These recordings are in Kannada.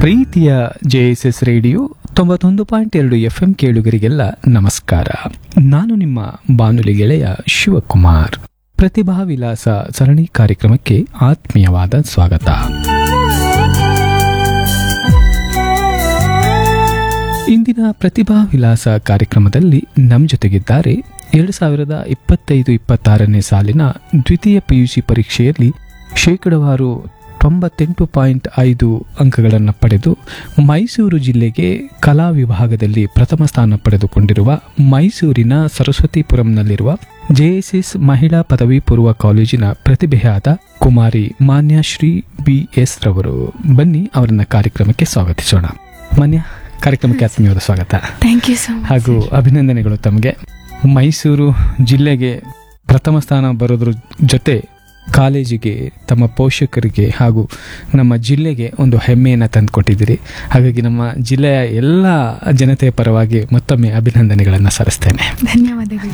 ಪ್ರೀತಿಯ ಜೆಎಸ್ಎಸ್ ರೇಡಿಯೋ ತೊಂಬತ್ತೊಂದು ಪಾಯಿಂಟ್ ಎರಡು ಎಫ್ ಎಂ ಕೇಳುಗರಿಗೆಲ್ಲ ನಮಸ್ಕಾರ ನಾನು ನಿಮ್ಮ ಬಾನುಲಿ ಗೆಳೆಯ ಶಿವಕುಮಾರ್ ಪ್ರತಿಭಾ ವಿಲಾಸ ಸರಣಿ ಕಾರ್ಯಕ್ರಮಕ್ಕೆ ಆತ್ಮೀಯವಾದ ಸ್ವಾಗತ ಇಂದಿನ ಪ್ರತಿಭಾ ವಿಲಾಸ ಕಾರ್ಯಕ್ರಮದಲ್ಲಿ ನಮ್ಮ ಜೊತೆಗಿದ್ದಾರೆ ಎರಡು ಸಾವಿರದ ಇಪ್ಪತ್ತೈದು ಇಪ್ಪತ್ತಾರನೇ ಸಾಲಿನ ದ್ವಿತೀಯ ಪಿಯುಸಿ ಪರೀಕ್ಷೆಯಲ್ಲಿ ಶೇಕಡವಾರು ತೊಂಬತ್ತೆಂಟು ಪಾಯಿಂಟ್ ಐದು ಅಂಕಗಳನ್ನು ಪಡೆದು ಮೈಸೂರು ಜಿಲ್ಲೆಗೆ ಕಲಾ ವಿಭಾಗದಲ್ಲಿ ಪ್ರಥಮ ಸ್ಥಾನ ಪಡೆದುಕೊಂಡಿರುವ ಮೈಸೂರಿನ ಸರಸ್ವತಿಪುರಂನಲ್ಲಿರುವ ಜೆಎಸ್ಎಸ್ ಮಹಿಳಾ ಪದವಿ ಪೂರ್ವ ಕಾಲೇಜಿನ ಪ್ರತಿಭೆಯಾದ ಕುಮಾರಿ ಮಾನ್ಯಶ್ರೀ ಬಿ ಎಸ್ ರವರು ಬನ್ನಿ ಅವರನ್ನ ಕಾರ್ಯಕ್ರಮಕ್ಕೆ ಸ್ವಾಗತಿಸೋಣ ಮಾನ್ಯ ಕಾರ್ಯಕ್ರಮಕ್ಕೆ ಆತ್ಮೀಯವಾದ ಸ್ವಾಗತ ಥ್ಯಾಂಕ್ ಯು ಸೊ ಮಚ್ ಹಾಗೂ ಅಭಿನಂದನೆಗಳು ತಮಗೆ ಮೈಸೂರು ಜಿಲ್ಲೆಗೆ ಪ್ರಥಮ ಸ್ಥಾನ ಬರೋದ್ರ ಜೊತೆ ಕಾಲೇಜಿಗೆ ತಮ್ಮ ಪೋಷಕರಿಗೆ ಹಾಗೂ ನಮ್ಮ ಜಿಲ್ಲೆಗೆ ಒಂದು ಹೆಮ್ಮೆಯನ್ನು ತಂದುಕೊಟ್ಟಿದ್ದೀರಿ ಹಾಗಾಗಿ ನಮ್ಮ ಜಿಲ್ಲೆಯ ಎಲ್ಲ ಜನತೆಯ ಪರವಾಗಿ ಮತ್ತೊಮ್ಮೆ ಅಭಿನಂದನೆಗಳನ್ನು ಸಲ್ಲಿಸ್ತೇನೆ ಧನ್ಯವಾದಗಳು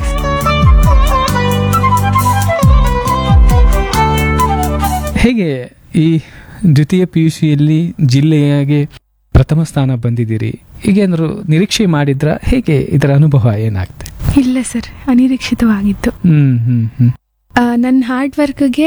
ಹೇಗೆ ಈ ದ್ವಿತೀಯ ಪಿ ಯು ಸಿಯಲ್ಲಿ ಜಿಲ್ಲೆಯಾಗೆ ಪ್ರಥಮ ಸ್ಥಾನ ಬಂದಿದ್ದೀರಿ ಹೀಗೇನಾದ್ರು ನಿರೀಕ್ಷೆ ಮಾಡಿದ್ರ ಹೇಗೆ ಇದರ ಅನುಭವ ಏನಾಗ್ತದೆ ಇಲ್ಲ ಸರ್ ಅನಿರೀಕ್ಷಿತವಾಗಿತ್ತು ಹ್ಮ್ ಹ್ಮ್ ಹ್ಮ್ ಆ, ನನ್ನ ಹಾರ್ಡ್ ವರ್ಕ್ಗೆ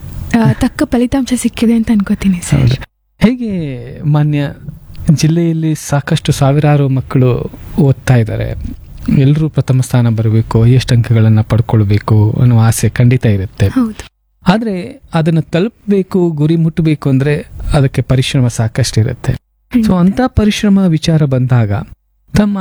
ತಕ್ಕ ಫಲಿತಾಂಶ ಸಿಕ್ಕಿದೆ ಅಂತ ಅನ್ಕೋತೀನಿ ಸರ್ ಹೌದು. ಹೇಗೆ ಮಾನ್ಯ ಜಿಲ್ಲೆಯಲ್ಲಿ ಸಾಕಷ್ಟು ಸಾವಿರಾರು ಮಕ್ಕಳು ಓದ್ತಾ ಇದ್ದಾರೆ ಎಲ್ಲರೂ ಪ್ರಥಮ ಸ್ಥಾನ ಬರಬೇಕು ಎಷ್ಟು ಅಂಕಗಳನ್ನು ಪಡ್ಕೊಳ್ಬೇಕು ಅನ್ನೋ ಆಸೆ ಖಂಡಿತ ಇರುತ್ತೆ ಹೌದು ಆದರೆ ಅದನ್ನು ತಲುಪಬೇಕು ಗುರಿ ಮುಟ್ಟಬೇಕು ಅಂದರೆ ಅದಕ್ಕೆ ಪರಿಶ್ರಮ ಸಾಕಷ್ಟು ಇರುತ್ತೆ ಸೊ ಅಂತ ಪರಿಶ್ರಮ ವಿಚಾರ ಬಂದಾಗ ತಮ್ಮ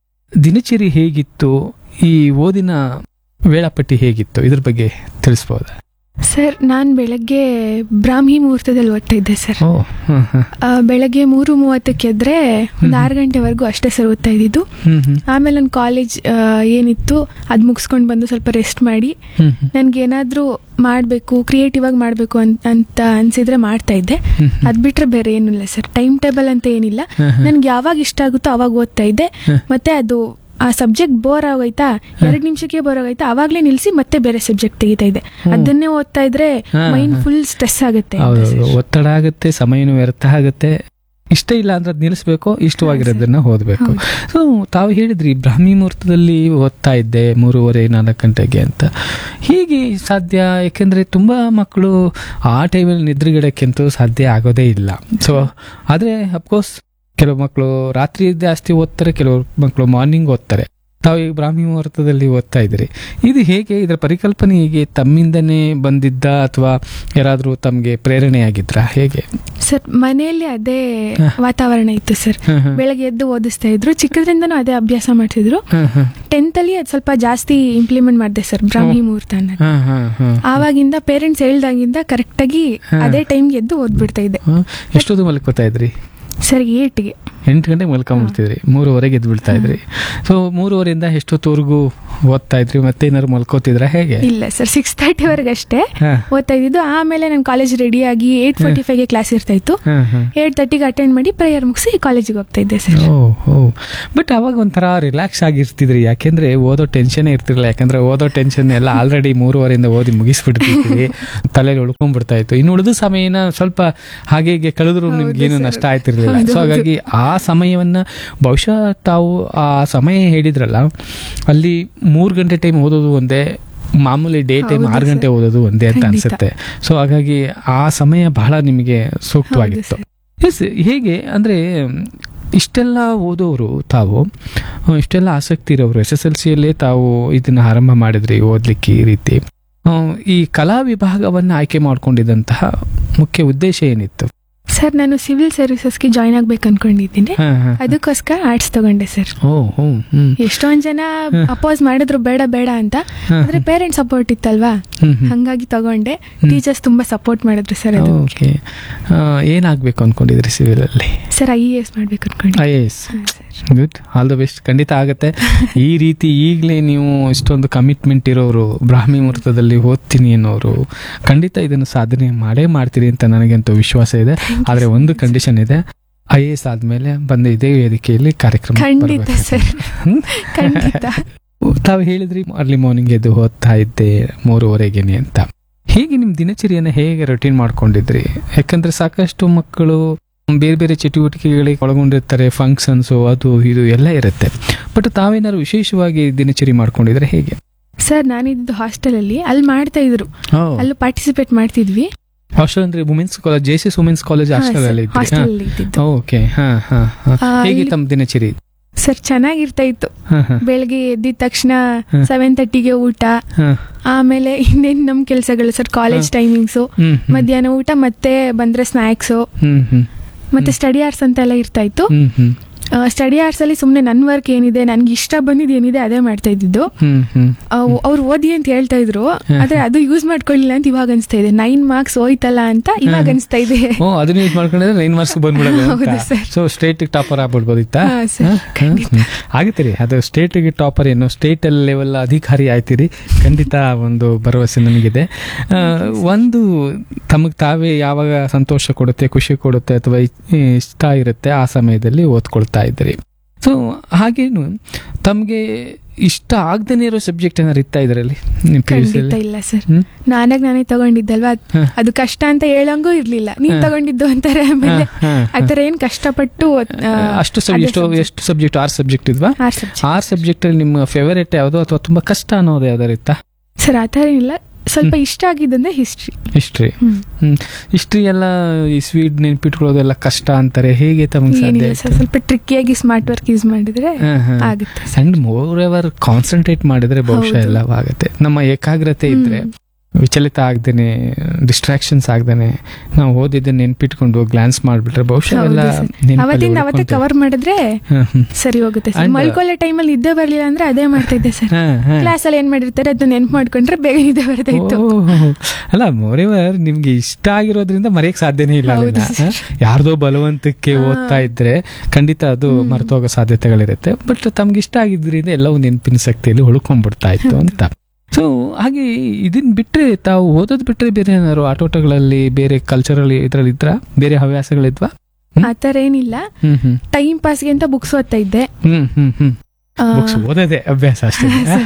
ದಿನಚರಿ ಹೇಗಿತ್ತು ಈ ಓದಿನ ವೇಳಾಪಟ್ಟಿ ಹೇಗಿತ್ತು ಇದ್ರ ಬಗ್ಗೆ ತಿಳಿಸ್ಬೋದಾ ಸರ್ ನಾನು ಬೆಳಗ್ಗೆ ಬ್ರಾಹ್ಮಿ ಮುಹೂರ್ತದಲ್ಲಿ ಓದ್ತಾ ಇದ್ದೆ ಸರ್ ಓ ಹ್ಮ್ ಹ್ಮ್ ಆ, ಬೆಳಗ್ಗೆ ಮೂರು ಮೂವತ್ತಕ್ಕೆ ಎದ್ರೆ ಒಂದು ಆರು ಗಂಟೆವರೆಗೂ ಅಷ್ಟೇ ಸರ್ ಓದ್ತಾ ಇದ್ದಿದ್ದು ಹ್ಮ್ ಹ್ಮ್ ಆಮೇಲೆ ನನ್ನ ಕಾಲೇಜ್ ಏನಿತ್ತು ಅದು ಮುಗಿಸ್ಕೊಂಡು ಬಂದು ಸ್ವಲ್ಪ ರೆಸ್ಟ್ ಮಾಡಿ ಹ್ಮ್ ಹ್ಮ್ ನನ್ಗೆ ಏನಾದರೂ ಮಾಡಬೇಕು ಕ್ರಿಯೇಟಿವ್ ಆಗಿ ಮಾಡಬೇಕು ಅಂತ ಅಂತ ಅನ್ಸಿದ್ರೆ ಮಾಡ್ತಾ ಇದ್ದೆ ಹ್ಮ್ ಹ್ಮ್. ಅದ್ ಬಿಟ್ರೆ ಬೇರೆ ಏನಿಲ್ಲ ಸರ್ ಟೈಮ್ ಟೇಬಲ್ ಅಂತ ಏನಿಲ್ಲ ಹ್ಮ್ ಹ್ಮ್. ನನ್ಗೆ ಯಾವಾಗ ಇಷ್ಟ ಆಗುತ್ತೋ ಅವಾಗ ಓದ್ತಾ ಇದ್ದೆ ಹ್ಮ್. ಮತ್ತೆ ಅದು ಆ ಸಬ್ಜೆಕ್ಟ್ ಬೋರ್ ಆಗೋಯ್ತಾ ಎರಡು ನಿಮಿಷಕ್ಕೆ ಬೋರ್ ಆಗೋಯ್ತಾ ಅವಾಗ್ಲೇ ನಿಲ್ಸಿ ಮತ್ತೆ ಬೇರೆ ಸಬ್ಜೆಕ್ಟ್ ತೆಗಿತಾ ಇದ್ದೆ ಅದನ್ನೇ ಓದ್ತಾ ಇದ್ರೆ ಹಾ, ಮೈಂಡ್ ಹಾ. ಫುಲ್ ಸ್ಟ್ರೆಸ್ ಆಗುತ್ತೆ ಅಂತ ಹೌದು ಸರ್. ಒತ್ತಡ ಆಗುತ್ತೆ ಸಮಯನೂ ವ್ಯರ್ಥ ಆಗುತ್ತೆ ಇಷ್ಟ ಇಲ್ಲ ಅಂದ್ರೆ ಅದ್ ನಿಲ್ಲಿಸ್ಬೇಕು ಇಷ್ಟವಾಗಿರೋದನ್ನ ಓದಬೇಕು ಹೌದು. ಸೊ ತಾವು ಹೇಳಿದ್ರಿ ಬ್ರಾಹ್ಮಿ ಮುಹೂರ್ತದಲ್ಲಿ ಓದ್ತಾ ಇದ್ದೆ ಮೂರುವರೆ ನಾಲ್ಕು ಗಂಟೆಗೆ ಅಂತ ಹೀಗೆ ಸಾಧ್ಯ ಯಾಕೆಂದ್ರೆ ತುಂಬಾ ಮಕ್ಕಳು ಆ ಟೈಮಲ್ಲಿ ನಿದ್ರೆಗಿಡಕ್ಕಂತೂ ಸಾಧ್ಯ ಆಗೋದೇ ಇಲ್ಲ ಸೊ ಆದರೆ ಅಫ್ಕೋರ್ಸ್ ಕೆಲವು ಮಕ್ಕಳು ರಾತ್ರಿ ಜಾಸ್ತಿ ಓದ್ತಾರೆ ಕೆಲವು ಮಕ್ಕಳು ಮಾರ್ನಿಂಗ್ ಓದ್ತಾರೆ ತಾವು ಈಗ ಬ್ರಾಹ್ಮಿ ಮುಹೂರ್ತದಲ್ಲಿ ಓದ್ತಾ ಇದ್ರಿ ಇದು ಹೇಗೆ ಇದರ ಪರಿಕಲ್ಪನೆ ಹೇಗೆ ತಮ್ಮಿಂದನೇ ಬಂದಿದ್ದ ಅಥವಾ ಯಾರಾದರೂ ತಮಗೆ ಪ್ರೇರಣೆಯಾಗಿದ್ರಾ ಹೇಗೆ ಸರ್ ಮನೆಯಲ್ಲಿ ಅದೇ ವಾತಾವರಣ ಇತ್ತು ಸರ್ ಹ್ಮ್ ಹ್ಮ್. ಬೆಳಗ್ಗೆ ಎದ್ದು ಓದಿಸ್ತಾ ಇದ್ರು ಚಿಕ್ಕದ್ರಿಂದನೂ ಅದೇ ಅಭ್ಯಾಸ ಮಾಡ್ತಿದ್ರು ಹ್ಮ್ ಹ್ಮ್. ಟೆಂತ್ ಅಲ್ಲಿ ಅದು ಸ್ವಲ್ಪ ಜಾಸ್ತಿ ಇಂಪ್ಲಿಮೆಂಟ್ ಮಾಡಿದೆ ಸರ್ ಬ್ರಾಹ್ಮಿ ಮುಹೂರ್ತ ಅನ್ನೋದು ಹ್ಮ್ ಹ್ಮ್ ಹ್ಮ್. ಆವಾಗಿಂದ ಪೇರೆಂಟ್ಸ್ ಹೇಳ್ದಾಗಿಂದ ಕರೆಕ್ಟಾಗಿ ಹಾ. ಅದೇ ಟೈಮ್ಗೆ ಎದ್ದು ಓದ್ಬಿಡ್ತಾ ಇದ್ದೆ ಹ್ಮ್. ಎಷ್ಟೊತ್ತು ಮಲ್ಕೋತಾ ಇದ್ರಿ ಸರ್ ಏಟ್ಗೆ ಎಂಟು ಗಂಟೆಗೆ ಮಲ್ಕೊಂಡ್ಬಿಡ್ತಿದ್ರಿ ಮೂರುವರೆಗೆ ಎದ್ದು ಬಿಡ್ತಾ ಇದ್ರಿ ಸೊ ಮೂರುವರೆಯಿಂದ ಎಷ್ಟೊತ್ತವರೆಗೂ ಓದ್ತಾ ಇದ್ರಿ ಮತ್ತೆ ಏನಾದ್ರು ಮಲ್ಕೋತಿದ್ರ ಹೇಗೆ ಇಲ್ಲ ಸರ್ ಸಿಕ್ಸ್ ತರ್ಟಿವರೆಗೆ ಅಷ್ಟೇ ಹಾ. ಓದ್ತಾ ಇದ್ದಿದ್ದು ಆಮೇಲೆ ನಾನು ಕಾಲೇಜ್ ರೆಡಿ ಆಗಿ ಏಟ್ ಫೋರ್ಟಿ ಫೈವ್ಗೆ ಕ್ಲಾಸ್ ಇರ್ತಾ ಇತ್ತು ಹ್ಮ್ ಹ್ಮ್. ಏಟ್ ತರ್ಟಿಗೆ ಅಟೆಂಡ್ ಮಾಡಿ ಪ್ರೇಯರ್ ಮುಗಿಸಿ ಕಾಲೇಜಿಗೆ ಹೋಗ್ತಾ ಇದ್ದೆ ಸರ್ ಓ ಓ ಬಟ್ ಅವಾಗ ಒಂಥರ ರಿಲ್ಯಾಕ್ಸ್ ಆಗಿರ್ತಿದ್ರಿ ಯಾಕೆಂದ್ರೆ ಓದೋ ಟೆನ್ಷನ್ ಇರ್ತಿರ್ಲಿಲ್ಲ ಯಾಕಂದ್ರೆ ಓದೋ ಟೆನ್ಷನ್ ಎಲ್ಲ ಆಲ್ರೆಡಿ ಮೂರುವರೆಯಿಂದ ಓದಿ ಮುಗಿಸ್ಬಿಡ್ತಿದ್ವಿ ತಲೆಯಲ್ಲಿ ಉಳ್ಕೊಂಡ್ಬಿಡ್ತಾ ಇತ್ತು ಇನ್ನು ಉಳಿದ ಸಮಯನ ಸ್ವಲ್ಪ ಹಾಗೆ ಹೀಗೆ ಕಳೆದ್ರು ಹೌದು ನಿಮ್ಗೆ ಏನು sir. ನಷ್ಟ ಆಯ್ತಿರ್ಲಿಲ್ಲ ಹೌದು, ಸೊ ಹೌದು. ಹಾಗಾಗಿ ಆ ಸಮಯವನ್ನ ಬಹುಶಃ ತಾವು ಆ ಸಮಯ ಹೇಳಿದ್ರಲ್ಲ ಅಲ್ಲಿ ಮೂರು ಗಂಟೆ ಟೈಮ್ ಓದೋದು ಒಂದೇ ಮಾಮೂಲಿ ಡೇ ಟೈಮ್ ಹೌದು ಆರು ಗಂಟೆ sir. ಓದೋದು ಒಂದೇ ಅಂತ ಖಂಡಿತ. ಅನ್ಸುತ್ತೆ ಸೊ ಹಾಗಾಗಿ ಆ ಸಮಯ ಬಹಳ ನಿಮಗೆ ಸೂಕ್ತವಾಗಿತ್ತು ಹೌದು ಎಸ್ ಹೇಗೆ ಅಂದರೆ ಇಷ್ಟೆಲ್ಲ ಓದೋರು ತಾವು ಆ, ಇಷ್ಟೆಲ್ಲ ಆಸಕ್ತಿ ಇರೋರು ಎಸ್ ಎಸ್ ಎಲ್ ಸಿಯಲ್ಲೇ ತಾವು ಇದನ್ನ ಆರಂಭ ಮಾಡಿದ್ರಿ ಓದಲಿಕ್ಕೆ ಈ ರೀತಿ ಆ, ಈ ಕಲಾ ವಿಭಾಗವನ್ನು ಆಯ್ಕೆ ಮಾಡ್ಕೊಂಡಿದ್ದಂತಹ ಮುಖ್ಯ ಉದ್ದೇಶ ಏನಿತ್ತು ಸರ್ ನಾನು ಸಿವಿಲ್ ಸರ್ವಿಸಸ್ಗೆ ಜಾಯ್ನ್ ಆಗ್ಬೇಕು ಅನ್ಕೊಂಡಿದ್ದೀನಿ ಹಾ, ಹಾ. ಅದಕ್ಕೋಸ್ಕರ ಆರ್ಟ್ಸ್ ತಗೊಂಡೆ ಸರ್ ಓ ಹ್ಞೂ ಹ್ಞೂ ಎಷ್ಟೊಂದ್ ಜನ ಅಪೋಸ್ ಮಾಡಿದ್ರು ಬೇಡ ಬೇಡ ಅಂತ ಆದ್ರೆ ಪೇರೆಂಟ್ಸ್ ಸಪೋರ್ಟ್ ಇತ್ತಲ್ವಾ ಹ್ಮ್ ಹ್ಮ್. ಹಂಗಾಗಿ ತಗೊಂಡೆ ಟೀಚರ್ಸ್ ತುಂಬಾ ಸಪೋರ್ಟ್ ಮಾಡಿದ್ರು ಸರ್ ಅದು ಓಕೆ ಆ, ಏನಾಗ್ಬೇಕು ಅನ್ಕೊಂಡಿದ್ರಿ ಸಿವಿಲ್ ಅಲ್ಲಿ ಸರ್ ಐ ಎ ಎಸ್ ಮಾಡ್ಬೇಕು ಅನ್ಕೊಂಡೆ ಐ ಎ ಎಸ್ ಹಾ, sir good all the best ಖಂಡಿತ ಆಗುತ್ತೆ ಈ ರೀತಿ ಈಗಲೇ ನೀವು ಇಷ್ಟೊಂದು ಕಮಿಟ್ಮೆಂಟ್ ಇರೋರು ಬ್ರಾಹ್ಮಿ ಮುಹೂರ್ತದಲ್ಲಿ ಓದ್ತೀನಿ ಅನ್ನೋರು ಖಂಡಿತ ಇದನ್ನು ಸಾಧನೆ ಮಾಡೇ ಮಾಡ್ತೀರಿ ಅಂತ ನನಗಂತೂ ವಿಶ್ವಾಸ ಇದೆ ಆದರೆ ಒಂದು ಕಂಡೀಷನ್ ಇದೆ ಐ ಎ ಎಸ್ ಆದ್ಮೇಲೆ ಬಂದ ಇದೇ ವೇದಿಕೆಯಲ್ಲಿ ಕಾರ್ಯಕ್ರಮ ಖಂಡಿತ ಬರ್ಬೇಕು. ಸರ್ ಖಂಡಿತ ತಾವು ಹೇಳಿದ್ರಿ ಅರ್ಲಿ ಮಾರ್ನಿಂಗ್ ಎದ್ದು ಓದ್ತಾ ಇದ್ದೆ ಮೂರುವರೆಗೆನೆ ಅಂತ ಹೇಗೆ ನಿಮ್ಮ ದಿನಚರಿಯನ್ನು ಹೇಗೆ ರೊಟೀನ್ ಮಾಡ್ಕೊಂಡಿದ್ರಿ ಯಾಕಂದ್ರೆ ಸಾಕಷ್ಟು ಮಕ್ಕಳು ಬೇರೆ ಬೇರೆ ಚಟುವಟಿಕೆಗಳಿಗೆ ಒಳಗೊಂಡಿರ್ತಾರೆ ಫಂಕ್ಷನ್ಸು ಅದು ಇದು ಎಲ್ಲ ಇರುತ್ತೆ ಬಟ್ ತಾವೇನಾದ್ರು ವಿಶೇಷವಾಗಿ ದಿನಚರಿ ಮಾಡ್ಕೊಂಡಿದ್ರೆ ಹೇಗೆ ಸರ್ ನಾನಿದ್ದು ಹಾಸ್ಟೆಲಲ್ಲಿ ಅಲ್ಲಿ ಮಾಡ್ತಾ ಇದ್ರು ಅಲ್ಲೂ ಪಾರ್ಟಿಸಿಪೇಟ್ ಮಾಡ್ತಿದ್ವಿ ಹಾಸ್ಟೆಲ್ ಅಂದ್ರೆ women's college J C women's college hostel ಅಲ್ಲಿ ಇದ್ರಿ ಹಾಸ್ಟೆಲ್ ಇದ್ದಿದ್ದು ಓಕೆ ಹಾ ಹಾ ಹಾ ಆ, ಹೇಗೆ ಇಲ್ಲಿ- ತಮ್ಮ ದಿನಚರಿ ಸರ್ ಚೆನ್ನಾಗಿರ್ತಾ ಇತ್ತು ಹಾ ಹಾ ಬೆಳಗ್ಗೆ ಎದ್ದಿದ ತಕ್ಷಣ ಹ್ಮ್. ಸೆವೆನ್ ತರ್ಟಿಗೆ ಊಟ ಹಾ ಆಮೇಲೆ ಇನ್ನೇನ್ ನಮ್ ಕೆಲ್ಸಗಳು ಸರ್ ಕಾಲೇಜ್ ಟೈಮಿಂಗ್ಸು ಹ್ಮ್ ಹ್ಮ್. ಮಧ್ಯಾಹ್ನ ಊಟ ಮತ್ತೆ ಬಂದ್ರೆ ಸ್ನಾಕ್ಸು ಹ್ಮ್ ಹ್ಮ್ ಮತ್ತೆ ಸ್ಟಡಿ ಆರ್ಸ್ ಅಂತ ಎಲ್ಲ ಇರ್ತಾ ಇತ್ತು ಹ್ಮ್ ಹ್ಮ್ ಸ್ಟಡಿ ಆರ್ಸ್ ಅಲ್ಲಿ ಸುಮ್ನೆ ನನ್ ವರ್ಕ್ ಏನಿದೆ ನನ್ಗೆ ಇಷ್ಟ ಬಂದಿದ್ ಏನಿದೆ ಅದೇ ಮಾಡ್ತಾ ಇದ್ದಿದ್ದು ಹ್ಮ್ ಹ್ಮ್ ಅವ್ರು ಓದಿ ಅಂತ ಹೇಳ್ತಾ ಇದ್ರು ಆದ್ರೆ ಅದು ಯೂಸ್ ಮಾಡ್ಕೊಳ್ಳಿಲ್ಲ ಅಂತ ಇವಾಗ ಅನ್ಸ್ತಾ ಇದೆ ನೈನ್ ಮಾರ್ಕ್ಸ್ ಹೋಯ್ತಲ್ಲ ಅಂತ ಇವಾಗ ಅನ್ಸ್ತಾ ಇದೆ ಓ ಅದನ್ನ ಯೂಸ್ ಮಾಡ್ಕೊಂಡಿದ್ರೆ ನೈನ್ ಮಾರ್ಕ್ಸ್ ಬಂದ್ಬಿಡೋದು ಹೌದು sir. ಸೊ ಸ್ಟೇಟ್ ಟಾಪರ್ ಆಗ್ಬಿಡ್ಬೋದಿತ್ತಾ ಹಾ, sir, ಹಾ? ಖಂಡಿತ. ಹ್ಮ್. ಆಗುತ್ತೆ ರೀ ಅದು ಸ್ಟೇಟ್ಗೆ ಟಾಪರ್ ಏನು ಸ್ಟೇಟ್ ಲೆವೆಲ್ ಅಧಿಕಾರಿ ಆಯ್ತೀರಿ ಖಂಡಿತ ಒಂದು ಭರವಸೆ ನನಗಿದೆ ಆ, ಒಂದು ತಮಗೆ ತಾವೇ ಯಾವಾಗ ಸಂತೋಷ ಕೊಡುತ್ತೆ ಖುಷಿ ಕೊಡುತ್ತೆ ಅಥವಾ ಇ- ಇಷ್ಟ ಇರುತ್ತೆ ಆ ಸಮಯದಲ್ಲಿ ಓದ್ಕೊಳ್ತಾ ಇದ್ದೀರಿ ಸೊ ಹಾಗೇನು ತಮಗೆ ಇಷ್ಟ ಆಗದೇನೆ ಇರೋ ಸಬ್ಜೆಕ್ಟ್ ಏನಾರು ಇತ್ತಾ ಇದರಲ್ಲಿ ಖಂಡಿತ ಇಲ್ಲ ಸರ್ ಹ್ಮ್ ನಾನಾಗ ನಾನೇ ತಗೊಂಡಿದ್ದಲ್ವಾ ಅದ್- ಹಾ. ಅದು ಕಷ್ಟ ಅಂತ ಹೇಳಂಗೂ ಇರ್ಲಿಲ್ಲ ನೀನ್ ಹಾ. ತಗೊಂಡಿದ್ದು ಅಂತಾರೆ ಆಮೇಲೆ ಹಾ, ಹಾ, ಆತರ ಏನ್ ಕಷ್ಟಪಟ್ಟು ಆ, ಅಷ್ಟು ಸಬ್ ಅದೇ ಎಷ್ಟು subject. ಎಷ್ಟು ಸಬ್ಜೆಕ್ಟ್ ಆರು ಸಬ್ಜೆಕ್ಟ್ ಇದ್ವಾ ಆರ್ subject. ಆರು ಸಬ್ಜೆಕ್ಟ್ ಅಲ್ಲಿ ನಿಮ್ಮ ಫೇವರೇಟ್ ಯಾವುದು ಅಥವಾ ತುಂಬಾ ಕಷ್ಟ ಅನ್ನೋದು ಯಾವ್ದಾರು ಇತ್ತಾ ಸರ್ ಆತರ ಏನಿಲ್ಲ ಸ್ವಲ್ಪ ಇಷ್ಟ ಆಗಿದ್ದಂದ್ರೆ ಹಿಸ್ಟ್ರಿ ಹಿಸ್ಟ್ರಿ ಹ್ಮ್ ಹಿಸ್ಟ್ರಿ ಎಲ್ಲ ಈ ಸ್ವೀಟ್ ನೆನ್ಪಿಟ್ಕೊಳ್ಳೋದೆಲ್ಲ ಕಷ್ಟ ಅಂತಾರೆ ಹೇಗೆ ತಮಗೆ ಸಾಧ್ಯ ಏನಿಲ್ಲ ಸರ್ ಆಯ್ತು? ಸ್ವಲ್ಪ ಟ್ರಿಕ್ಕಿಯಾಗಿ ಸ್ಮಾರ್ಟ್ ವರ್ಕ್ ಯೂಸ್ ಮಾಡಿದ್ರೆ ಹಾ, ಹಾ. ಆಗುತ್ತೆ ಅಂಡ್ ಮೋರ್ ಎವರ್ ಕಾನ್ಸಂಟ್ರೇಟ್ ಮಾಡಿದ್ರೆ ಬಹುಶಃ ಹೌದು. ಎಲ್ಲವಾಗುತ್ತೆ ನಮ್ಮ ಏಕಾಗ್ರತೆ ಇದ್ರೆ ಹ್ಮ್. ವಿಚಲಿತ ಆಗ್ದೇನೆ ಡಿಸ್ಟ್ರಾಕ್ಷನ್ಸ್ ಆಗ್ದೇನೆ ನಾವು ಓದಿದ್ದನ್ನ ನೆನ್ಪಿಟ್ಕೊಂಡು ಗ್ಲಾನ್ಸ್ ಮಾಡ್ಬಿಟ್ರೆ ಬಹುಶಃ ಹೌದು ಎಲ್ಲ sir. ನೆನ್ಪಲ್ಲಿ ಅವತ್ತಿಂದ ಅವತ್ತೇ ಉಳ್ಕೊಂತವೆ. ಕವರ್ ಮಾಡಿದ್ರೆ ಹ್ಮ್, ಹ್ಮ್. ಸರಿ ಹೋಗುತ್ತೆ ಸರ್ And- ಮಲ್ಕೊಳ್ಳೋ ಟೈಮಲ್ಲಿ ನಿದ್ದೆ ಬರ್ಲಿಲ್ಲ ಅಂದ್ರೆ ಅದೇ ಮಾಡ್ತಾ ಇದ್ದೆ ಸರ್ ಹಾ, ಹಾ. ಕ್ಲಾಸ್ ಅಲ್ಲಿ ಏನ್ ಮಾಡಿರ್ತಾರೆ ಅದನ್ನ ನೆನ್ಪು ಮಾಡ್ಕೊಂಡ್ರೆ ಬೇಗ ನಿದ್ದೆ ಬರ್ತಾ ಇತ್ತು ಓಹ್. ಅಲ್ಲ ಮೋರೆವರ್ ನಿಮ್ಗೆ ಇಷ್ಟ ಆಗಿರೋದ್ರಿಂದ ಮರೆಯಕ್ ಸಾಧ್ಯನೇ ಇಲ್ಲ ಹೌದು ಅದನ್ನ. sir. ಯಾರ್ದೋ ಬಲವಂತಕ್ಕೆ ಹಾ. ಓದ್ತಾ ಇದ್ರೆ ಖಂಡಿತ ಅದು ಮರ್ತೋಗೋ ಸಾಧ್ಯತೆಗಳಿರುತ್ತೆ ಬಟ್ ತಮ್ಗೆ ಇಷ್ಟ ಆಗಿದ್ರಿಂದ ಎಲ್ಲವೂ ನೆನಪಿನ ಶಕ್ತಿಯಲ್ಲಿ ಉಳ್ಕೊಂಡ್ಬಿಡ್ತಾ ಇತ್ತು ಅಂತ ಸೊ ಹಾಗೆ ಇದನ್ನ ಬಿಟ್ರೆ ತಾವು ಓದೋದ್ ಬಿಟ್ರೆ ಬೇರೆ ಏನಾದ್ರು ಆಟೋಟಗಳಲ್ಲಿ ಬೇರೆ ಕಲ್ಚರಲ್ ಇದ್ರಲ್ಲಿ ಇದ್ರ ಬೇರೆ ಹವ್ಯಾಸಗಳಿದ್ವಾ ಹ್ಮ್. ಆತರ ಏನಿಲ್ಲ ಹ್ಮ್ ಹ್ಮ್ ಟೈಮ್ ಪಾಸ್ಗೆ ಅಂತ ಬುಕ್ಸ್ ಓದ್ತಾ ಇದ್ದೆ ಹ್ಮ್ ಹ್ಮ್ ಹ್ಮ್ ಬುಕ್ಸ್ ಓದೋದೇ ಅಭ್ಯಾಸ ಅಷ್ಟೇ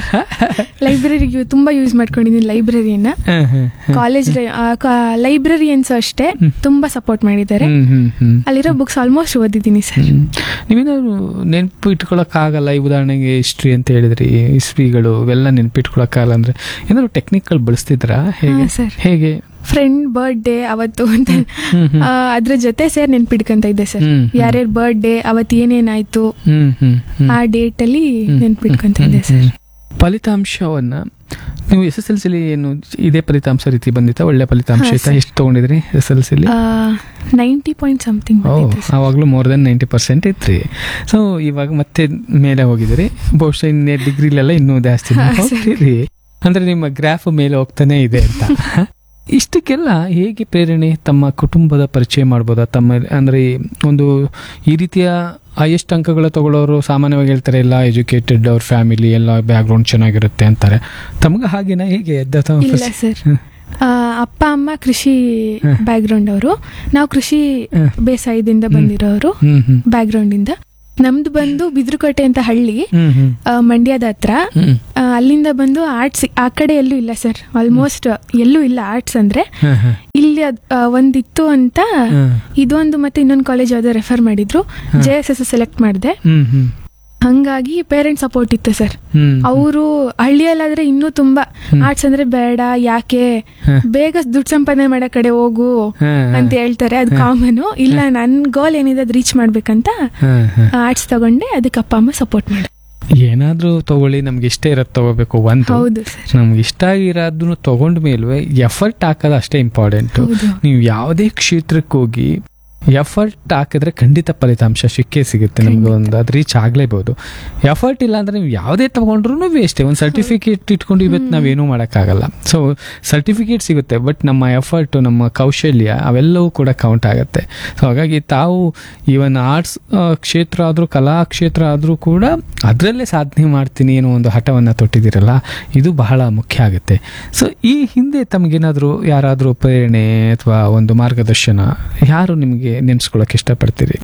ಲೈಬ್ರರಿಗೆ ತುಂಬಾ ಯೂಸ್ ಮಾಡ್ಕೊಂಡಿದ್ದೀನಿ ಲೈಬ್ರರಿಯನ್ನ ಹ್ಮ್ ಹ್ಮ್ ಹ್ಮ್. ಕಾಲೇಜ್ ಲೈಬ್ರರಿಯನ್ಸ್ ಅಷ್ಟೇ ಹ್ಮ್. ತುಂಬಾ ಸಪೋರ್ಟ್ ಮಾಡಿದ್ದಾರೆ ಹ್ಮ್ ಹ್ಮ್ ಹ್ಮ್ ಅಲ್ಲಿರೋ ಬುಕ್ಸ್ ಆಲ್ಮೋಸ್ಟ್ ಓದಿದ್ದೀನಿ ಸರ್ ಹ್ಮ್. ನೀವೇನಾದ್ರು ನೆನಪು ಇಟ್ಕೊಳಕ್ಕಾಗಲ್ಲ ಈ ಉದಾಹರಣೆಗೆ ಹಿಸ್ಟ್ರಿ ಅಂತ ಹೇಳಿದ್ರಿ ಹಿಸ್ಟ್ರಿಗಳು ಇವೆಲ್ಲ ನೆನಪಿಟ್ಕೊಳಕ್ಕಾಗಲ್ಲ ಅಂದ್ರೆ ಏನಾದ್ರು ಟೆಕ್ನಿಕಲ್ ಬಳಸ್ತಿದ್ರಾ ಹೇಗೆ ಹಾ, sir. ಹೇಗೆ ಫ್ರೆಂಡ್ ಬರ್ಡೇ ಅವತ್ತು ಅಂತ ಹ್ಮ್ ಹ್ಮ್. ಆ, ಅದ್ರ ಜೊತೆ ಸೇರ್ ನೆನ್ಪಿಡ್ಕೊಂತ ಇದ್ದೆ ಸರ್ ಹ್ಮ್, ಹ್ಮ್. ಯಾರ್ಯಾರ ಬರ್ಡೇ ಅವತ್ತು ಏನೇನಾಯ್ತು ಹ್ಮ್ ಹ್ಮ್ ಹ್ಮ್. ಆ ಡೇಟ್ ಅಲ್ಲಿ ಹ್ಮ್. ನೆನ್ಪಿಡ್ಕೊಂತ ಹ್ಮ್, ಇದ್ದೆ ಸರ್ ಹ್ಮ್. ಫಲಿತಾಂಶವನ್ನ ನೀವು ಎಸ್ ಎಸ್ ಎಲ್ ಸಿಲಿ ಏನು ಇದೇ ಫಲಿತಾಂಶ ರೀತಿ ಬಂದಿತ್ತಾ ಒಳ್ಳೆ ಫಲಿತಾಂಶ ಹಾ, ಇತ್ತಾ sir. ಎಷ್ಟು ತಗೊಂಡಿದ್ರಿ S L C ninety point something ಓ ಆವಾಗಲೂ ಮೋರ್ ದೆನ್ ನೈಂಟಿ ಪರ್ಸೆಂಟ್ ಇತ್ರಿ ಸೊ ಇವಾಗ ಮತ್ತೆ ಮೇಲೆ ಹೋಗಿದ್ದೀರಿ ಬಹುಶಃ ಇನ್ನೇ ಡಿಗ್ರಿಲೆಲ್ಲ ಇನ್ನೂ ಜಾಸ್ತಿ ಹಾ, ಸರಿ. ಹೋಗ್ತೀರಿ ಅಂದ್ರೆ ನಿಮ್ಮ ಗ್ರಾಫ್ ಮೇಲೆ ಹೋಗ್ತಾನೆ ಇದೆ ಅಂತ ಇಷ್ಟಕ್ಕೆಲ್ಲ ಹೇಗೆ ಪ್ರೇರಣೆ ತಮ್ಮ ಕುಟುಂಬದ ಪರಿಚಯ ಮಾಡ್ಬೋದಾ ತಮ್ಮ ಅಂದ್ರೆ ಈ ಒಂದು ಈ ರೀತಿಯ ಹೈಯೆಸ್ಟ್ ಅಂಕಗಳ ತಗೊಳ್ಳೋರು ಸಾಮಾನ್ಯವಾಗಿ ಹೇಳ್ತಾರೆ ಎಲ್ಲ ಎಜುಕೇಟೆಡ್ ಅವ್ರ ಫ್ಯಾಮಿಲಿ ಎಲ್ಲ ಬ್ಯಾಕ್ಗ್ರೌಂಡ್ ಚೆನ್ನಾಗಿರುತ್ತೆ ಅಂತಾರೆ ತಮಗೆ ಹಾಗೇನಾ ಹೇಗೆ ಎದ್ದ ತಮ್ಮ ಇಲ್ಲ first- ಸರ್ ಹ್ಮ್. ಅಪ್ಪ ಅಮ್ಮ ಕೃಷಿ ಹ್ಮ್. ಬ್ಯಾಕ್ ಗ್ರೌಂಡ್ ಅವರು ನಾವು ಕೃಷಿ ಹ್ಮ್. ಬೇಸಾಯದಿಂದ ಬಂದಿರೋರು ಹ್ಮ್ ಹ್ಮ್ ಬ್ಯಾಕ್ ಗ್ರೌಂಡ್ ಇಂದ ನಮ್ದು ಬಂದು ಬಿದ್ರುಕೋಟೆ ಅಂತ ಹಳ್ಳಿ ಹ್ಮ್ ಹ್ಮ್ ಆ, ಮಂಡ್ಯದ ಹತ್ರ ಹ್ಮ್ ಆ, ಅಲ್ಲಿಂದ ಬಂದು ಆರ್ಟ್ಸ್ ಆ ಕಡೆ ಎಲ್ಲೂ ಇಲ್ಲ ಸರ್ ಆಲ್ಮೋಸ್ಟ್ ಎಲ್ಲೂ ಇಲ್ಲ ಆರ್ಟ್ಸ್ ಅಂದ್ರೆ ಹ್ಮ್ ಹ್ಮ್ ಇಲ್ಲಿ ಅದ್- ಆ, ಒಂದಿತ್ತು ಅಂತ ಹ್ಮ್ ಇದೊಂದು ಮತ್ತೆ ಇನ್ನೊಂದು ಕಾಲೇಜ್ ಯಾವ್ದೋ ರೆಫರ್ ಮಾಡಿದ್ರು ಜೆ ಎಸ್ ಎಸ್ ಸೆಲೆಕ್ಟ್ ಮಾಡಿದೆ ಹ್ಮ್ ಹ್ಮ್ ಹಂಗಾಗಿ ಪೇರೆಂಟ್ಸ್ ಸಪೋರ್ಟ್ ಇತ್ತು ಸರ್ ಹ್ಮ್ ಅವರು ಹಳ್ಳಿಯಲ್ಲಾದ್ರೆ ಇನ್ನೂ ತುಂಬಾ ಆರ್ಟ್ಸ್ ಅಂದ್ರೆ ಬೇಡ ಯಾಕೆ ಹ್ಮ್. ಬೇಗ ದುಡ್ಡು ಸಂಪಾದನೆ ಮಾಡೋ ಕಡೆ ಹೋಗು ಹ್ಮ್. ಅಂತ ಹೇಳ್ತಾರೆ ಅದು ಕಾಮನು ಇಲ್ಲ ನನ್ ಗೋಲ್ ಏನಿದೆ ಅದು ರೀಚ್ ಮಾಡ್ಬೇಕಂತ ಹ್ಮ್ ಹ್ಮ್. ಆರ್ಟ್ಸ್ ತಗೊಂಡೆ ಅದಕ್ಕೆ ಅಪ್ಪ ಅಮ್ಮ ಸಪೋರ್ಟ್ ಮಾಡಿ ಏನಾದ್ರೂ ತಗೊಳ್ಳಿ ನಮ್ಗೆ ಇಷ್ಟ ಇರೋದ್ ತಗೋಬೇಕು ಒಂದು ಹೌದು ಸರ್ ನಮ್ಗೆ ಇಷ್ಟ ಆಗಿರೋದನ್ನು ತಗೊಂಡ ಮೇಲೂ ಎಫರ್ಟ್ ಹಾಕೋದು ಅಷ್ಟೇ ಇಂಪಾರ್ಟೆಂಟ್ ಹೌದು ನೀವು ಯಾವುದೇ ಕ್ಷೇತ್ರಕ್ಕೆ ಹೋಗಿ ಎಫರ್ಟ್ ಹಾಕಿದ್ರೆ ಖಂಡಿತ ಫಲಿತಾಂಶ ಸಿಕ್ಕೇ ಸಿಗುತ್ತೆ ನಿಮ್ಗೆ ಒಂದು ಅದು ರೀಚ್ ಆಗ್ಲೇಬಹುದು ಎಫರ್ಟ್ ಇಲ್ಲ ಅಂದ್ರೆ ನೀವು ಯಾವುದೇ ತಗೊಂಡ್ರು ವೇಸ್ಟ್ ಒಂದು ಸರ್ಟಿಫಿಕೇಟ್ ಇಟ್ಕೊಂಡು ಇವತ್ತು ನಾವೇನೂ ಮಾಡೋಕ್ಕಾಗಲ್ಲ ಸೊ ಸರ್ಟಿಫಿಕೇಟ್ ಸಿಗುತ್ತೆ ಬಟ್ ನಮ್ಮ ಎಫರ್ಟ್ ನಮ್ಮ ಕೌಶಲ್ಯ ಅವೆಲ್ಲವೂ ಕೂಡ ಕೌಂಟ್ ಆಗುತ್ತೆ ಸೊ ಹಾಗಾಗಿ ತಾವು ಈವನ್ ಆರ್ಟ್ಸ್ ಕ್ಷೇತ್ರ ಆದರೂ ಕಲಾ ಕ್ಷೇತ್ರ ಆದರೂ ಕೂಡ ಅದರಲ್ಲೇ ಸಾಧನೆ ಮಾಡ್ತೀನಿ ಅನ್ನೋ ಒಂದು ಹಠವನ್ನು ತೊಟ್ಟಿದ್ದೀರಲ್ಲ ಇದು ಬಹಳ ಮುಖ್ಯ ಆಗುತ್ತೆ ಸೊ ಈ ಹಿಂದೆ ತಮಗೇನಾದರೂ ಯಾರಾದರೂ ಪ್ರೇರಣೆ ಅಥವಾ ಒಂದು ಮಾರ್ಗದರ್ಶನ ಯಾರು ನಿಮಗೆ ನೆನೆಸ್ಕೊಳ್ಳೋಕೆ ಇಷ್ಟಪಡ್ತೀರಿ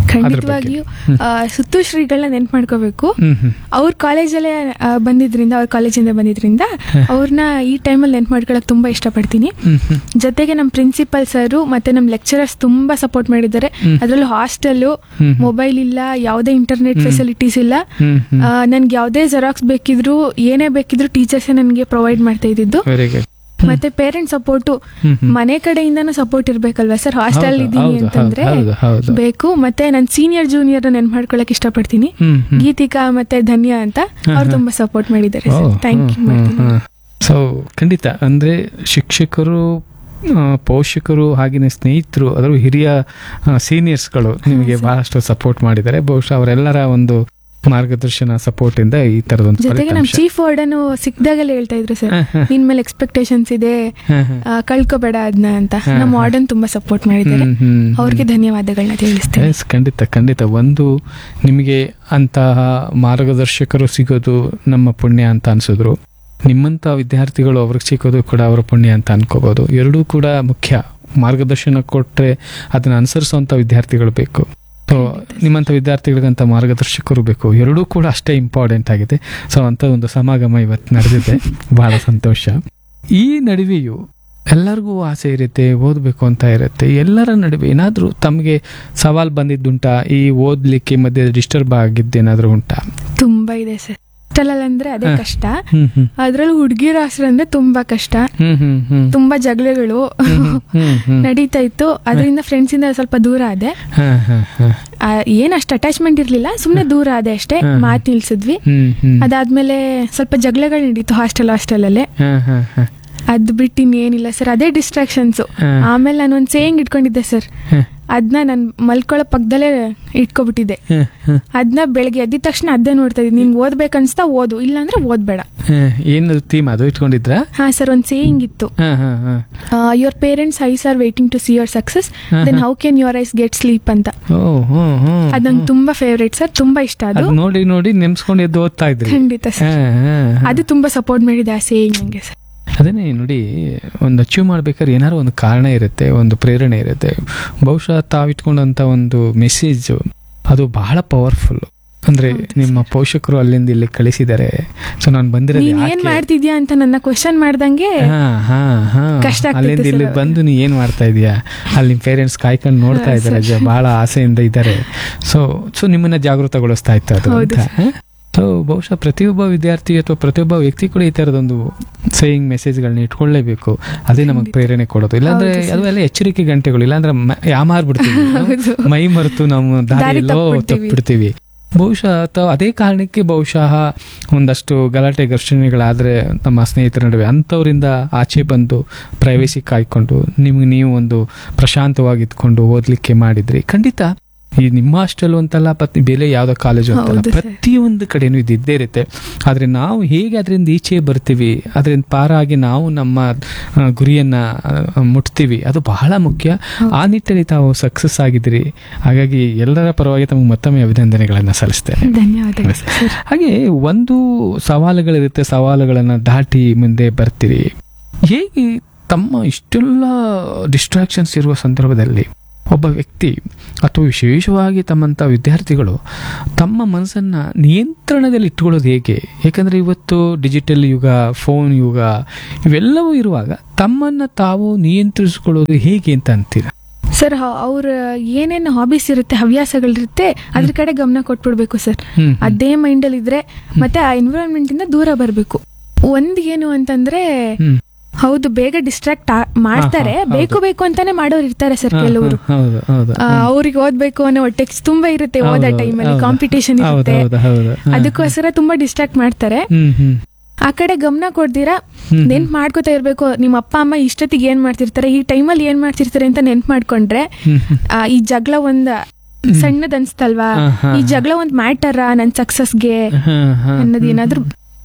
ಖಂಡಿತವಾಗಿಯೂ ಆ, ಸುತ್ತು ಶ್ರೀಗಳನ್ನ ನೆನ್ಪು ಮಾಡ್ಕೋಬೇಕು ಹ್ಮ್ ಹ್ಮ್ ಅವ್ರ ಕಾಲೇಜಲ್ಲೇ ಆ, ಬಂದಿದ್ರಿಂದ ಅವ್ರ ಕಾಲೇಜಿಂದ ಬಂದಿದ್ರಿಂದ ಅವ್ರನ್ನ ಈ ಟೈಮಲ್ಲಿ ನೆನ್ಪು ಮಾಡ್ಕೊಳಕ್ ತುಂಬಾ ಇಷ್ಟಪಡ್ತೀನಿ ಹ್ಮ್ ಹ್ಮ್ ಜೊತೆಗೆ ನಮ್ಮ ಪ್ರಿನ್ಸಿಪಲ್ ಸರು ಮತ್ತೆ ನಮ್ಮ ಲೆಕ್ಚರರ್ಸ್ ತುಂಬಾ ಸಪೋರ್ಟ್ ಮಾಡಿದ್ದಾರೆ ಹ್ಮ್. ಅದರಲ್ಲೂ ಹಾಸ್ಟೆಲ್ಲು ಹ್ಮ್. ಮೊಬೈಲ್ ಇಲ್ಲ ಯಾವುದೇ ಇಂಟರ್ನೆಟ್ ಫೆಸಿಲಿಟೀಸ್ ಇಲ್ಲ ಹ್ಮ್ ಹ್ಮ್ ಆ, ನನ್ಗೆ ಯಾವುದೇ ಜೆರಾಕ್ಸ್ ಬೇಕಿದ್ರು ಏನೇ ಬೇಕಿದ್ರು ಟೀಚರ್ಸೇ ನನಗೆ ಪ್ರೊವೈಡ್ ಮಾಡ್ತಾ ಇದ್ದಿದ್ದು ವೆರಿ ಗುಡ್ ಮತ್ತೆ ಪೇರೆಂಟ್ ಸಪೋರ್ಟು ಹ್ಮ್ ಹ್ಮ್. ಮನೆ ಕಡೆಯಿಂದನೂ ಸಪೋರ್ಟ್ ಇರ್ಬೇಕಲ್ವಾ ಸರ್ ಹಾಸ್ಟೆಲ್ ಹೌದು, ಇದ್ದೀನಿ ಹೌದು, ಅಂತಂದ್ರೆ ಹೌದು, ಹೌದು. ಬೇಕು ಮತ್ತೆ ನನ್ನ ಸೀನಿಯರ್ ಜೂನಿಯರ್ ನೆನ್ಪು ಮಾಡ್ಕೊಳಕ್ ಇಷ್ಟಪಡ್ತೀನಿ ಹ್ಮ್ ಹ್ಮ್ ಗೀತಿಕಾ ಮತ್ತೆ ಧನ್ಯ ಅಂತ ಅವ್ರು ತುಂಬಾ ಸಪೋರ್ಟ್ ಮಾಡಿದ್ದಾರೆ ಸರ್ ಥ್ಯಾಂಕ್ ಯು ಮಾಡ್ತೀನಿ ಸೊ ಖಂಡಿತ ಅಂದ್ರೆ ಶಿಕ್ಷಕರು ಆ, ಪೋಷಕರು ಹಾಗೆಯೇ ಸ್ನೇಹಿತರು ಅದರ ಹಿರಿಯ ಸೀನಿಯರ್ಸ್ಗಳು ನಿಮಗೆ ಬಹಳಷ್ಟು ಸಪೋರ್ಟ್ ಮಾಡಿದ್ದಾರೆ ಬಹುಶಃ ಅವರೆಲ್ಲರ ಒಂದು ಮಾರ್ಗದರ್ಶನ ಸಪೋರ್ಟ್ ಇಂದ ಈ ತರದೊಂದು ಜೊತೆಗೆ ನಮ್ಮ ಫಲಿತಾಂಶ ಚೀಫ್ ವಾರ್ಡನ್ ಸಿಕ್ದಾಗಲೇ ಹೇಳ್ತಾ ಇದ್ರು ಸರ್ ಹ, ಹ, ನಿನ್ ಮೇಲೆ ಎಕ್ಸ್ಪೆಕ್ಟೇಷನ್ಸ್ ಇದೆ ಹ, ಹ. ಆ, ಕಳ್ಕೊಬೇಡ ಅದನ್ನ ಅಂತ ಹ, ನಮ್ಮ ಹ. ವಾರ್ಡನ್ ತುಂಬಾ ಸಪೋರ್ಟ್ ಮಾಡಿದ್ದಾರೆ ಹ್ಮ್, ಹ್ಮ್, ಹ್ಮ್. ಅವ್ರಿಗೆ ಧನ್ಯವಾದಗಳನ್ನ ತಿಳಿಸ್ತೇನೆ Yes, ಖಂಡಿತ ಖಂಡಿತ ಒಂದು ನಿಮಗೆ ಅಂತಹ ಮಾರ್ಗದರ್ಶಕರು ಸಿಗೋದು ನಮ್ಮ ಪುಣ್ಯ ಅಂತ ಅನ್ಸಿದ್ರು ನಿಮ್ಮಂತ ವಿದ್ಯಾರ್ಥಿಗಳು ಅವ್ರಿಗೆ ಸಿಗೋದು ಕೂಡ ಅವರ ಪುಣ್ಯ ಅಂತ ಅನ್ಕೋಬಹುದು ಎರಡೂ ಕೂಡ ಮುಖ್ಯ ಮಾರ್ಗದರ್ಶನ ಕೊಟ್ರೆ ಅದನ್ನ ಅನುಸರಿಸುವಂತ ವಿದ್ಯಾರ್ಥಿಗಳು ಬೇಕು ಸೊ ನಿಮ್ಮಂತ ವಿದ್ಯಾರ್ಥಿಗಳಿಗಂತ ಮಾರ್ಗದರ್ಶಕರು ಬೇಕು ಎರಡೂ ಕೂಡ ಅಷ್ಟೇ ಇಂಪಾರ್ಟೆಂಟ್ ಆಗಿದೆ ಸೊ ಅಂತ ಒಂದು ಸಮಾಗಮ ಇವತ್ತು ನಡೆದಿದೆ ಬಹಳ ಸಂತೋಷ ಈ ನಡುವೆಯೂ ಎಲ್ಲರಿಗೂ ಆಸೆ ಇರುತ್ತೆ ಓದಬೇಕು ಅಂತ ಇರುತ್ತೆ ಎಲ್ಲರ ನಡುವೆ ಏನಾದರೂ ತಮಗೆ ಸವಾಲ್ ಬಂದಿದ್ದುಂಟಾ ಈ ಓದ್ಲಿಕ್ಕೆ ಮಧ್ಯೆ ಡಿಸ್ಟರ್ಬ್ ಆಗಿದ್ದೇನಾದ್ರೂ ಉಂಟಾ ತುಂಬಾ ಇದೆ ಸರ್ ಹಾಸ್ಟೆಲ್ ಅಂದ್ರೆ ಅದೇ ಹ. ಕಷ್ಟ ಹ್ಮ್ ಹ್ಮ್ ಅದ್ರಲ್ಲೂ ಹುಡುಗಿರ ಹಾಸ್ಟೆಲ್ ಅಂದ್ರೆ ತುಂಬಾ ಕಷ್ಟ ಹ್ಮ್ ಹ್ಮ್ ಹ್ಮ್ ತುಂಬಾ ಜಗಳಗಳು ಹ್ಮ್ ಹ್ಮ್ ಹ್ಮ್ ನಡೀತಾ ಇತ್ತು ಅದರಿಂದ ಫ್ರೆಂಡ್ಸ್ ಇಂದ ಸ್ವಲ್ಪ ದೂರ ಆದೆ ಹ, ಹ, ಹ. ಆ, ಏನ್ ಅಷ್ಟು ಅಟ್ಯಾಚ್ಮೆಂಟ್ ಇರ್ಲಿಲ್ಲ ಸುಮ್ನೆ ದೂರ ಆದೆ ಅಷ್ಟೇ ಹ, ಹ. ಮಾತ್ ನಿಲ್ಸಿದ್ವಿ ಹ್ಮ್ ಹ್ಮ್ ಅದಾದ್ಮೇಲೆ ಸ್ವಲ್ಪ ಜಗಳಗಳು ನಡೀತು ಹಾಸ್ಟೆಲ್ ಹಾಸ್ಟೆಲ್ ಅಲ್ಲೇ ಹ, ಹ, ಹ. ಅದ್ ಬಿಟ್ಟು ಇನ್ನೇನಿಲ್ಲ ಸರ್ ಅದೇ ಡಿಸ್ಟ್ರಾಕ್ಷನ್ಸ್ ಹ. ಆಮೇಲೆ ನಾನು ಒಂದ್ ಸೇಯಿಂಗ್ ಇಟ್ಕೊಂಡಿದ್ದೆ ಸರ್ ಹ, ಅದನ್ನ ನಾನು ಮಲ್ಕೊಳ್ಳೋ ಪಕ್ಕದಲ್ಲೇ ಇಟ್ಕೊಬಿಟ್ಟಿದ್ದೆ ಹ, ಹ. ಅದನ್ನ ಬೆಳಗ್ಗೆ ಎದ್ದಿದ ತಕ್ಷಣ ಅದೇ ನೋಡ್ತಾ ಇದ್ದೀನಿ ನಿನ್ ಓದ್ಬೇಕನ್ಸ್ತಾ ಓದು ಇಲ್ಲಾಂದ್ರೆ ಓದ್ಬೇಡ ಹ, ಏನದು ಥೀಮ್ ಅದು ಇಟ್ಕೊಂಡಿದ್ರಾ ಹಾ ಸರ್ ಒಂದ್ ಸೇಯಿಂಗ್ ಇತ್ತು ಹ, ಹ, ಹ. Your parents eyes are waiting to see your success ಹ, ದೆನ್ ಹ. How can your eyes get sleep ಅಂತ ಓ ಹ್ಮ್ ಹ್ಮ್ ಅದ್ ನಂಗೆ ತುಂಬಾ ಫೇವ್ರೇಟ್ ಸರ್ ತುಂಬಾ ಇಷ್ಟ ಅದು ಅದು ನೋಡಿ ನೋಡಿ ನೆಮ್ಸ್ಕೊಂಡು ಎದ್ದು ಓದ್ತಾ ಇದ್ರಿ ಖಂಡಿತ ಹ, ಸರ್ ಹ, ಹ. ಅದು ತುಂಬಾ ಸಪೋರ್ಟ್ ಮಾಡಿದೆ ಆ ಸೇಯಿಂಗ್ ನಂಗೆ ಸರ್ ಅದನ್ನೇ ನೋಡಿ ಒಂದು ಅಚೀವ್ ಮಾಡ್ಬೇಕಾದ್ರೆ ಏನಾದ್ರು ಒಂದು ಕಾರಣ ಇರುತ್ತೆ ಒಂದು ಪ್ರೇರಣೆ ಇರುತ್ತೆ ಬಹುಶಃ ತಾವಿಟ್ಕೊಂಡಂತ ಒಂದು ಮೆಸೇಜ್ ಅದು ಬಹಳ ಪವರ್ಫುಲ್ ಅಂದ್ರೆ ಹೌದು ನಿಮ್ಮ ಪೋಷಕರು ಅಲ್ಲಿಂದ ಇಲ್ಲಿ ಕಳಿಸಿದ್ದಾರೆ ಸೊ ನಾನು ಬಂದಿರೋದು ನೀನ್ ಏನ್ ಯಾಕೆ ಮಾಡ್ತಿದ್ಯಾ ಅಂತ ನನ್ನ ಕ್ವಶನ್ ಮಾಡ್ದಂಗೆ ಹಾ ಹಾ ಹಾ ಕಷ್ಟ ಆಗ್ತಿತ್ತು ಅಲ್ಲಿಂದ sir ಇಲ್ಲಿ ಅವಾಗ. ಬಂದು ನೀ ಏನ್ ಮಾಡ್ತಾ ಇದೀಯಾ ಅಲ್ಲಿ ನಿಮ್ ಪೇರೆಂಟ್ಸ್ ಕಾಯ್ಕೊಂಡು ನೋಡ್ತಾ ಹಾ, ಇದ್ದಾರೆ sir. ಬಹಳ ಆಸೆಯಿಂದ ಇದ್ದಾರೆ ಸೊ ಸೊ ನಿಮ್ಮನ್ನ ಜಾಗೃತಗೊಳಿಸ್ತಾ ಇತ್ತು ಅದು ಹೌದು ಅಂತ ಸೊ ಬಹುಶಃ ಪ್ರತಿಯೊಬ್ಬ ವಿದ್ಯಾರ್ಥಿ ಅಥವಾ ಪ್ರತಿಯೊಬ್ಬ ವ್ಯಕ್ತಿ ಕೂಡ ಈ ತರದೊಂದು ಸೇಯಿಂಗ್ ಮೆಸೇಜ್ಗಳನ್ನ ಇಟ್ಕೊಳ್ಳೇಬೇಕು ಅದೇ ನಮಗೆ ಖಂಡಿತ. ಪ್ರೇರಣೆ ಕೊಡೋದು ಇಲ್ಲಾಂದ್ರೆ ಹೌದು sir. ಅದು ಎಲ್ಲ ಎಚ್ಚರಿಕೆ ಗಂಟೆಗಳು ಇಲ್ಲಾಂದ್ರೆ ಮ- ಯಾಮಾರ್ಬಿಡ್ತೀವಿ ಹೌದು. ಮೈ ಮರೆತು ನಾವು ದಾರಿ ದಾರಿ ಎಲ್ಲೋ ತಪ್ಪಿಬಿಡ್ತೀವಿ. ತಪ್ಪಿಡ್ತೀವಿ ಬಹುಶಃ ಅಥವಾ ಅದೇ ಕಾರಣಕ್ಕೆ ಬಹುಶಃ ಒಂದಷ್ಟು ಗಲಾಟೆ ಘರ್ಷಣೆಗಳಾದ್ರೆ ನಮ್ಮ ಸ್ನೇಹಿತರ ನಡುವೆ ಅಂಥವರಿಂದ ಆಚೆ ಬಂದು ಪ್ರೈವೇಸಿ ಕಾಯ್ಕೊಂಡು ನಿಮ್ಗೆ ನೀವು ಒಂದು ಪ್ರಶಾಂತವಾಗಿ ಇದ್ಕೊಂಡು ಓದ್ಲಿಕ್ಕೆ ಮಾಡಿದ್ರಿ ಖಂಡಿತ ಈ ನಿಮ್ಮ ಹಾಸ್ಟೆಲ್ ಅಂತಲ್ಲ ಪತ್ ಬೇರೆ ಯಾವ್ದೋ ಕಾಲೇಜು ಅಂತಲ್ಲ ಹೌದು sir. ಪ್ರತಿಯೊಂದು ಕಡೆನೂ ಇದು ಇದ್ದೇ ಇರುತ್ತೆ ಆದ್ರೆ ನಾವು ಹೇಗೆ ಅದರಿಂದ ಈಚೆ ಬರ್ತೀವಿ ಅದರಿಂದ ಪಾರಾಗಿ ನಾವು ನಮ್ಮ ಆ, ಗುರಿಯನ್ನ ಆ, ಮುಟ್ತೀವಿ ಅದು ಬಹಳ ಮುಖ್ಯ ಆ ನಿಟ್ಟಿನಲ್ಲಿ ತಾವು ಸಕ್ಸಸ್ ಆಗಿದ್ದೀರಿ ಹಾಗಾಗಿ ಎಲ್ಲರ ಪರವಾಗಿ ತಮಗೆ ಮತ್ತೊಮ್ಮೆ ಅಭಿನಂದನೆಗಳನ್ನ ಸಲ್ಲಿಸ್ತೇನೆ ಧನ್ಯವಾದಗಳು ಸರ್ ಹಾಗೆ ಒಂದು ಸವಾಲುಗಳಿರುತ್ತೆ ಸವಾಲುಗಳನ್ನ ದಾಟಿ ಮುಂದೆ ಬರ್ತೀರಿ ಹೇಗೆ ತಮ್ಮ ಇಷ್ಟೆಲ್ಲ ಡಿಸ್ಟ್ರಾಕ್ಷನ್ಸ್ ಇರುವ ಸಂದರ್ಭದಲ್ಲಿ ಒಬ್ಬ ವ್ಯಕ್ತಿ ಅಥವಾ ವಿಶೇಷವಾಗಿ ತಮ್ಮಂಥ ವಿದ್ಯಾರ್ಥಿಗಳು ತಮ್ಮ ಮನಸ್ಸನ್ನ ನಿಯಂತ್ರಣದಲ್ಲಿ ಇಟ್ಕೊಳ್ಳೋದು ಹೇಗೆ ಯಾಕಂದ್ರೆ ಇವತ್ತು ಡಿಜಿಟಲ್ ಯುಗ ಫೋನ್ ಯುಗ ಇವೆಲ್ಲವೂ ಇರುವಾಗ ತಮ್ಮನ್ನ ತಾವು ನಿಯಂತ್ರಿಸಿಕೊಳ್ಳೋದು ಹೇಗೆ ಅಂತ ಅಂತೀರಾ ಸರ್ ಅವ್ರ ಏನೇನು ಹಾಬೀಸ್ ಇರುತ್ತೆ ಹವ್ಯಾಸಗಳಿರುತ್ತೆ ಅದ್ರ ಕಡೆ ಗಮನ ಕೊಟ್ಬಿಡ್ಬೇಕು ಸರ್ ಹ್ಮ್ ಅದೇ ಮೈಂಡ್ ಅಲ್ಲಿ ಇದ್ರೆ ಮತ್ತೆ ಆ ಎನ್ವಿರಾನ್ಮೆಂಟ್ ಇಂದ ದೂರ ಬರಬೇಕು ಒಂದ್ ಏನು ಅಂತಂದ್ರೆ ಹ್ಮ್ ಹೌದು ಬೇಗ ಡಿಸ್ಟ್ರಾಕ್ಟ್ ಮಾಡ್ತಾರೆ ಹಾ, ಹಾ, ಬೇಕು ಬೇಕು ಅಂತಾನೆ ಮಾಡೋರು ಇರ್ತಾರೆ ಸರ್ ಹಾ, ಕೆಲವರು ಹಾ, ಹೌದು ಹೌದು ಅವ್ರಿಗೆ ಓದ್ಬೇಕು ಅನ್ನೋ ಹೊಟ್ಟೆ ಕಿಚ್ಚು ತುಂಬಾ ಇರುತ್ತೆ ಓದೋ ಹೌದು, ಟೈಮಲ್ಲಿ ಹೌದು. ಕಾಂಪಿಟೇಷನ್ ಹೌದು ಇರುತ್ತೆ ಹೌದು ಹೌದು ಹಾ. ಅದಕ್ಕೋಸ್ಕರ ತುಂಬಾ ಡಿಸ್ಟ್ರಾಕ್ಟ್ ಮಾಡ್ತಾರೆ ಹ್ಮ್ ಹ್ಮ್ ಆ ಕಡೆ ಗಮನ ಕೊಡ್ದಿರಾ ಹ್ಮ್. ನೆನ್ಪ್ ಮಾಡ್ಕೋತಾ ಇರ್ಬೇಕು ನಿಮ್ಮ ಅಪ್ಪ ಅಮ್ಮ ಇಷ್ಟೊತ್ತಿಗೆ ಏನ್ ಮಾಡ್ತಿರ್ತಾರೆ ಈ ಟೈಮಲ್ಲಿ ಏನ್ ಮಾಡ್ತಿರ್ತಾರೆ ಅಂತ ನೆನ್ಪ್ ಮಾಡ್ಕೊಂಡ್ರೆ ಹ್ಮ್ ಹ್ಮ್. ಆ, ಈ ಜಗಳ ಒಂದ್ ಸಣ್ಣದ್ ಅನ್ಸ್ತಲ್ವಾ ಹಾ, ಹಾ, ಈ ಜಗಳ ಒಂದ್ ಮ್ಯಾಟರ ನನ್ ಸಕ್ಸಸ್ಗೆ ಹಾ, ಹಾ. ಅನ್ನೋದು ಏನಾದ್ರು